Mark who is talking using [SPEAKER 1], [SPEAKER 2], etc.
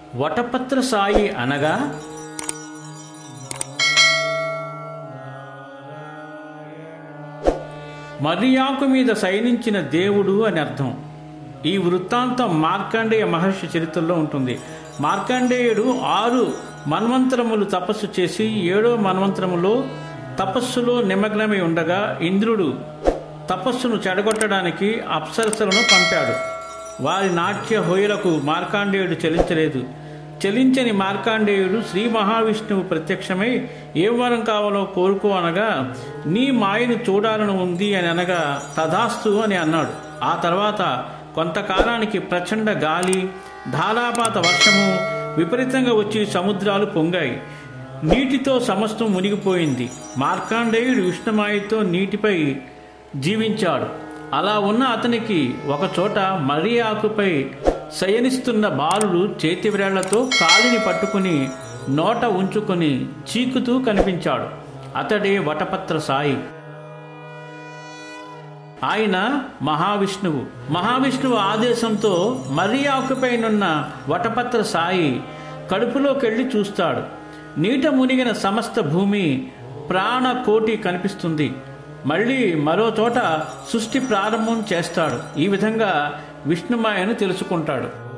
[SPEAKER 1] వటపత్ర సాయి అనగా మరియాకు మీద శయనించిన దేవుడు అని అర్థం ఈ వృత్తాంతం మార్కండేయ మహర్షి చరిత్రలో ఉంటుంది మార్కండేయుడు ఆరు మన్వంతరములు తపస్సు చేసి ఏడో మన్వంతరములో తపస్సులో నిమగ్నమై ఉండగా ఇంద్రుడు తపస్సును చెడగొట్టడానికి అప్సరసలను పంపాడు వారి నాట్య హోయలకు మార్కాండేయుడు చెలించలేదు చెలించని మార్కాండేయుడు శ్రీ మహావిష్ణువు ప్రత్యక్షమై ఏ వరం కావాలో కోరుకో అనగా నీ మాయను చూడాలని ఉంది అని అనగా తథాస్తు అని అన్నాడు ఆ తర్వాత కొంతకాలానికి ప్రచండ గాలి ధారాపాత వర్షము విపరీతంగా వచ్చి సముద్రాలు పొంగాయి నీటితో సమస్తం మునిగిపోయింది మార్కాండేయుడు విష్ణుమాయతో నీటిపై జీవించాడు అలా ఉన్న అతనికి ఒకచోట మర్రి ఆకుపై శయనిస్తున్న బాలుడు చేతివ్రేళ్లతో కాలిని పట్టుకుని నోట ఉంచుకొని చీకుతూ కనిపించాడు అతడే వటపత్ర సాయి ఆయన మహావిష్ణువు మహావిష్ణువు ఆదేశంతో మర్రి ఆకుపైనున్న వటపత్ర సాయి కడుపులోకెళ్ళి చూస్తాడు నీట మునిగిన సమస్త భూమి ప్రాణకోటి కనిపిస్తుంది మళ్ళీ మరో చోట సృష్టి ప్రారంభం చేస్తాడు ఈ విధంగా విష్ణుమాయను తెలుసుకుంటాడు